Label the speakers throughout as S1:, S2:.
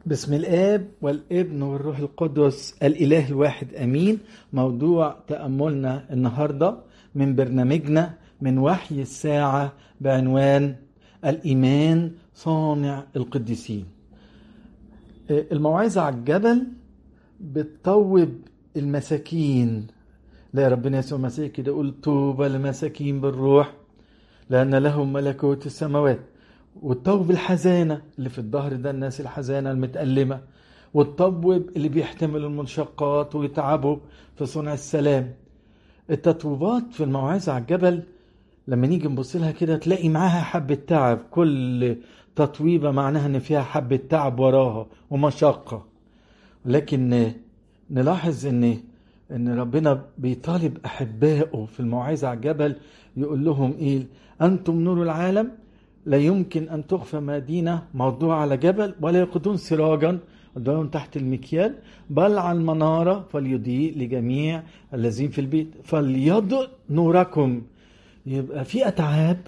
S1: بسم الآب والابن والروح القدس الإله الواحد أمين موضوع تأملنا النهاردة من برنامجنا من وحي الساعة بعنوان الإيمان صانع القديسين الموعظة على الجبل بتطوب المساكين لا ربنا يسوع المسيح كده يقول طوبى للمساكين بالروح لأن لهم ملكوت السماوات والطوب الحزانة اللي في الظهر ده الناس الحزانة المتألمة والطوب اللي بيحتملوا المنشقات ويتعبوا في صنع السلام التطويبات في الموعظة على الجبل لما نيجي نبص لها كده تلاقي معاها حبة تعب كل تطويبة معناها ان فيها حبة تعب وراها ومشقة لكن نلاحظ ان ان ربنا بيطالب احبائه في الموعظة على الجبل يقول لهم ايه انتم نور العالم لا يمكن أن تخفى مدينة موضوعة على جبل ولا يقودون سراجا قدامهم تحت المكيال بل على المنارة فليضيء لجميع الذين في البيت فليضئ نوركم يبقى في أتعاب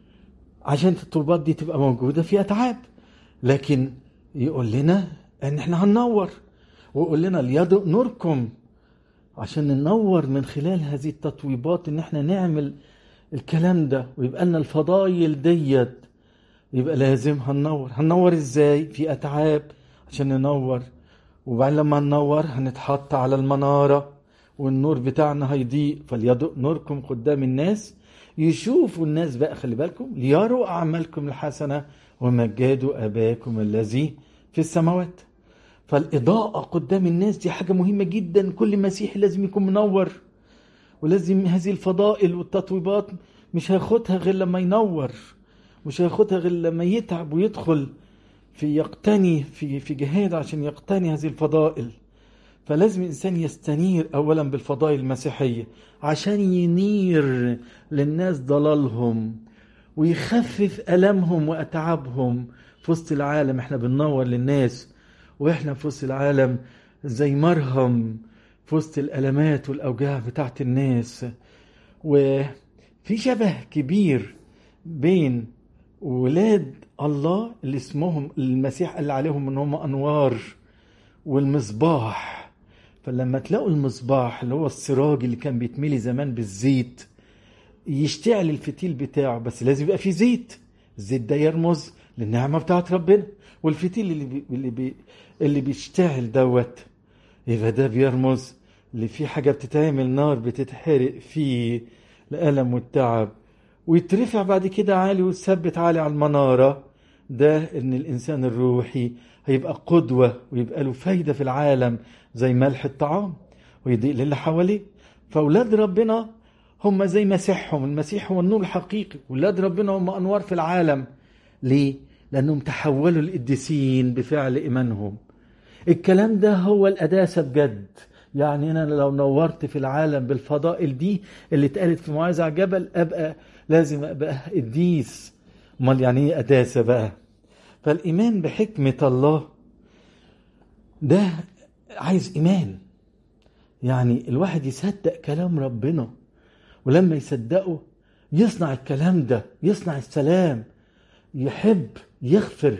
S1: عشان الطلبات دي تبقى موجودة في أتعاب لكن يقول لنا ان احنا هننور ويقول لنا ليضئ نوركم عشان ننور من خلال هذه التطويبات ان احنا نعمل الكلام ده ويبقى لنا الفضايل ديت يبقى لازم هننور هننور ازاي في اتعاب عشان ننور وبعدين لما ننور هنتحط على المنارة والنور بتاعنا هيضيء فليضئ نوركم قدام الناس يشوفوا الناس بقى خلي بالكم ليروا أعمالكم الحسنة ومجادوا أباكم الذي في السماوات فالإضاءة قدام الناس دي حاجة مهمة جدا كل مسيحي لازم يكون منور ولازم هذه الفضائل والتطويبات مش هياخدها غير لما ينور مش هياخدها غير لما يتعب ويدخل في يقتني في في جهاد عشان يقتني هذه الفضائل فلازم الانسان يستنير اولا بالفضائل المسيحيه عشان ينير للناس ضلالهم ويخفف المهم واتعابهم في وسط العالم احنا بننور للناس واحنا في وسط العالم زي مرهم في وسط الألمات والأوجاع بتاعت الناس وفي شبه كبير بين ولاد الله اللي اسمهم المسيح قال عليهم ان هم انوار والمصباح فلما تلاقوا المصباح اللي هو السراج اللي كان بيتملي زمان بالزيت يشتعل الفتيل بتاعه بس لازم يبقى فيه زيت الزيت ده يرمز للنعمه بتاعت ربنا والفتيل اللي بي اللي بي اللي بيشتعل دوت يبقى ده بيرمز اللي في حاجة بتتعمل نار بتتحرق فيه الألم والتعب ويترفع بعد كده عالي ويثبت عالي على المنارة ده إن الإنسان الروحي هيبقى قدوة ويبقى له فايدة في العالم زي ملح الطعام ويضيء للي حواليه فأولاد ربنا هم زي مسيحهم المسيح هو النور الحقيقي أولاد ربنا هم أنوار في العالم ليه؟ لأنهم تحولوا القديسين بفعل إيمانهم الكلام ده هو القداسة بجد يعني انا لو نورت في العالم بالفضائل دي اللي اتقالت في موعظه على الجبل ابقى لازم ابقى قديس امال يعني ايه قداسه بقى فالايمان بحكمه الله ده عايز ايمان يعني الواحد يصدق كلام ربنا ولما يصدقه يصنع الكلام ده يصنع السلام يحب يغفر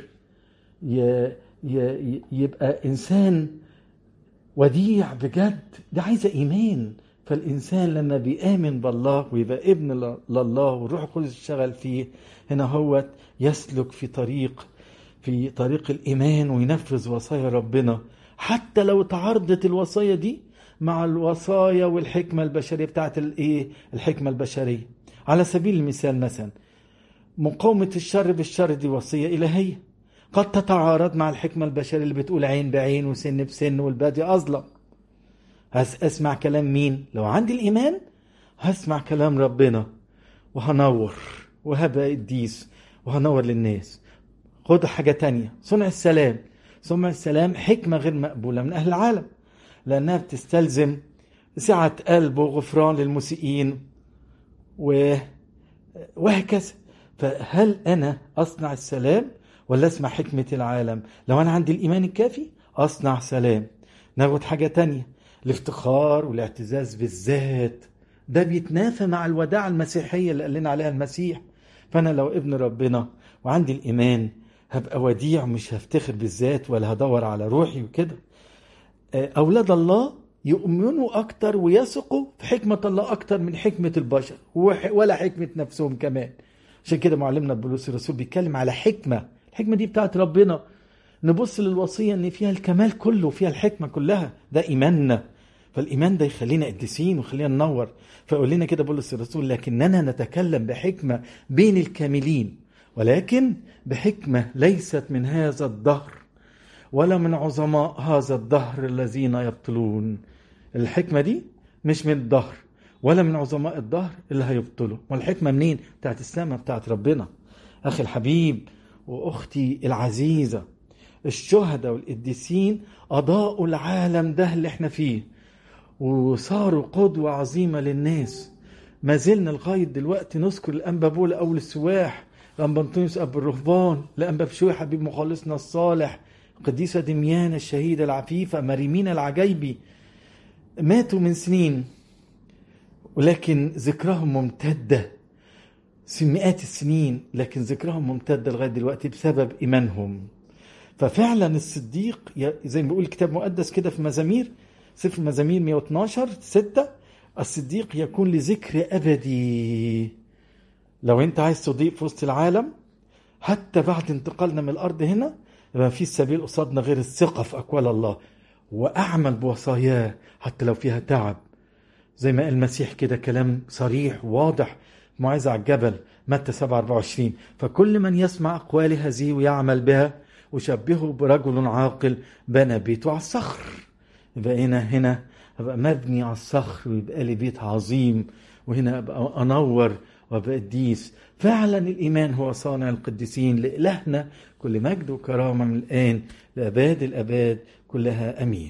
S1: يبقى انسان وديع بجد ده عايزة إيمان فالإنسان لما بيآمن بالله ويبقى ابن لله والروح القدس يشتغل فيه هنا هو يسلك في طريق في طريق الإيمان وينفذ وصايا ربنا حتى لو تعارضت الوصايا دي مع الوصايا والحكمة البشرية بتاعت الإيه الحكمة البشرية على سبيل المثال مثلا مقاومة الشر بالشر دي وصية إلهية قد تتعارض مع الحكمة البشرية اللي بتقول عين بعين وسن بسن والبادي أظلم هسمع كلام مين لو عندي الإيمان هسمع كلام ربنا وهنور وهبقى قديس وهنور للناس خد حاجة تانية صنع السلام صنع السلام حكمة غير مقبولة من أهل العالم لأنها بتستلزم سعة قلب وغفران للمسيئين و... وهكذا فهل أنا أصنع السلام ولا اسمع حكمة العالم لو أنا عندي الإيمان الكافي أصنع سلام ناخد حاجة تانية الافتخار والاعتزاز بالذات ده بيتنافى مع الوداعة المسيحية اللي قال لنا عليها المسيح فأنا لو ابن ربنا وعندي الإيمان هبقى وديع ومش هفتخر بالذات ولا هدور على روحي وكده أولاد الله يؤمنوا أكتر ويثقوا في حكمة الله أكتر من حكمة البشر ولا حكمة نفسهم كمان عشان كده معلمنا بولس الرسول بيتكلم على حكمة الحكمة دي بتاعت ربنا نبص للوصية ان فيها الكمال كله وفيها الحكمة كلها ده ايماننا فالايمان ده يخلينا قديسين ويخلينا ننور فيقول لنا كده بولس الرسول لكننا نتكلم بحكمة بين الكاملين ولكن بحكمة ليست من هذا الدهر ولا من عظماء هذا الدهر الذين يبطلون الحكمة دي مش من الدهر ولا من عظماء الدهر اللي هيبطلوا والحكمة منين بتاعت السماء بتاعت ربنا أخي الحبيب وأختي العزيزة الشهداء والقديسين أضاءوا العالم ده اللي احنا فيه وصاروا قدوة عظيمة للناس ما زلنا لغاية دلوقتي نذكر الأنبا بولا أول السواح الأنبا أنطونيوس أب الرهبان الأنبا بشوي حبيب مخلصنا الصالح القديسة دميانة الشهيدة العفيفة مريمين العجيبي ماتوا من سنين ولكن ذكرهم ممتدة مئات السنين لكن ذكرهم ممتدة لغاية دلوقتي بسبب إيمانهم ففعلا الصديق زي ما بيقول الكتاب المقدس كده في مزامير سفر مزامير 112 6 الصديق يكون لذكر أبدي لو أنت عايز تضيء في وسط العالم حتى بعد انتقالنا من الأرض هنا يبقى في سبيل قصادنا غير الثقة في أقوال الله وأعمل بوصاياه حتى لو فيها تعب زي ما قال المسيح كده كلام صريح واضح موعظة على الجبل متى 7 24 فكل من يسمع أقوال هذه ويعمل بها وشبهه برجل عاقل بنى بيته على الصخر يبقى هنا هنا ابقى مبني على الصخر ويبقى لي بيت عظيم وهنا ابقى انور وابقى قديس فعلا الايمان هو صانع القديسين لالهنا كل مجد وكرامه من الان لاباد الاباد كلها امين